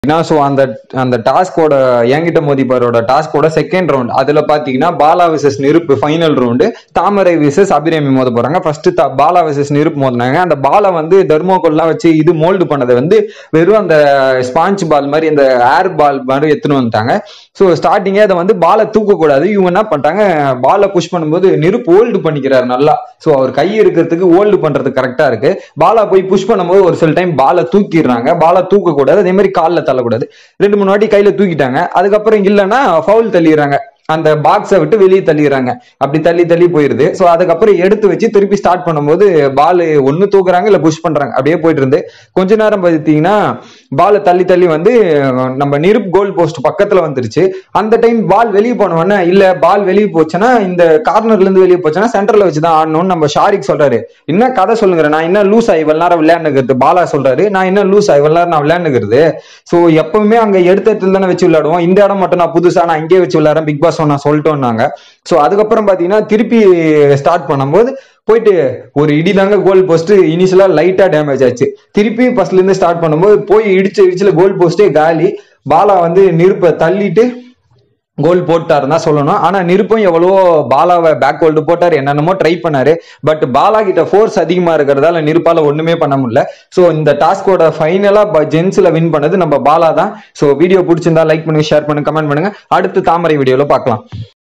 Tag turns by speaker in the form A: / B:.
A: so அந்த அந்த டாஸ்கோட என்கிட்ட மோதிபாரோட டாஸ்கோட செகண்ட் ரவுண்ட் அதுல பாத்தீங்கன்னா பாலா விசஸ் நெருப்பு final round Thamarai versus Abirami மோத போறாங்க ஃபர்ஸ்ட் பாலா விசஸ் நெருப்பு மோதினாங்க அந்த பாலை வந்து தர்மோகோல்லாம் வச்சு இது மோல்டு பண்ணதை வந்து வெறும் அந்த ஸ்பாஞ்ச் பால் மாதிரி இந்த ஏர் பால் மாதிரி எடுத்துன்னு வந்துட்டாங்க ஸோ ஸ்டார்டிங்கே அதை வந்து பாலை தூக்கக்கூடாது இவங்க என்ன பண்ணிட்டாங்க பாலை புஷ் பண்ணும்போது நெருப்பு ஹோல்டு பண்ணிக்கிறாரு நல்லா ஸோ அவர் கை இருக்கிறதுக்கு ஹோல்டு பண்றது கரெக்டா இருக்கு பாலா போய் புஷ் பண்ணும்போது ஒரு சில டைம் பாலை தூக்கிடுறாங்க பாலை தூக்கக்கூடாது அதே மாதிரி காலில் தள்ளக்கூடாது ரெண்டு மூணு வாட்டி கையில தூக்கிட்டாங்க அதுக்கப்புறம் இல்லைன்னா ஃபவுல் தள்ளிடுறாங்க அந்த பாக்ஸை விட்டு வெளியே தள்ளிடுறாங்க அப்படி தள்ளி தள்ளி போயிருது ஸோ அதுக்கப்புறம் எடுத்து வச்சு திருப்பி ஸ்டார்ட் பண்ணும்போது பால் ஒன்று தூக்குறாங்க இல்லை புஷ் பண்றாங்க அப்படியே போயிட்டு இருந்து கொஞ்ச நேரம் பார்த்தீங்கன்னா பாலை தள்ளி தள்ளி வந்து நம்ம நிருப் கோல் போஸ்ட் பக்கத்துல வந்துருச்சு அந்த டைம் பால் வெளியே போனவொடனே இல்ல பால் வெளியே போச்சுன்னா இந்த கார்னர்ல இருந்து வெளியே போச்சுன்னா சென்டர்ல வச்சு தான் ஆடணும்னு நம்ம ஷாரிக் சொல்றாரு என்ன கதை சொல்லுங்க நான் என்ன லூஸ் ஆகி இவ்வளவு நேரம் விளையாண்டுக்கிறது பாலா சொல்றாரு நான் என்ன லூஸ் ஆகி இவ்வளவு நேரம் நான் விளையாண்டுக்கிறது ஸோ எப்பவுமே அங்க எடுத்த இடத்துல தானே வச்சு விளையாடுவோம் இந்த இடம் மட்டும் நான் புதுசா நான் இங்கே வச்சு விளையாடுறேன் பிக் பாஸ் நான் சொல்லிட்டோம்னாங்க ஸோ அதுக்கப்புறம் பாத்தீங்கன்னா திருப்பி ஸ்டார்ட் பண்ணும்போது போயிட்டு ஒரு இடி தாங்க கோல் போஸ்ட் இனிஷியலா லைட்டா டேமேஜ் ஆச்சு திருப்பி ஃபர்ஸ்ட்ல இருந்து ஸ்டார்ட் பண்ணும்போது போய் இடிச்ச இடிச்சுல கோல் போஸ்டே காலி பாலா வந்து நெருப்பை தள்ளிட்டு கோல் போட்டாருன்னு தான் சொல்லணும் ஆனா நிருப்பம் எவ்வளவோ பாலாவை பேக் ஹோல்டு போட்டாரு என்னென்னமோ ட்ரை பண்ணாரு பட் பாலா கிட்ட ஃபோர்ஸ் அதிகமா இருக்கிறதால நிருப்பால ஒண்ணுமே பண்ண முடியல ஸோ இந்த டாஸ்கோட ஃபைனலா ஜென்ஸ்ல வின் பண்ணது நம்ம பாலா தான் ஸோ வீடியோ பிடிச்சிருந்தா லைக் பண்ணுங்க ஷேர் பண்ணுங்க கமெண்ட் பண்ணுங்க அடுத்து தாமரை வீடியோல பார்க்கலாம்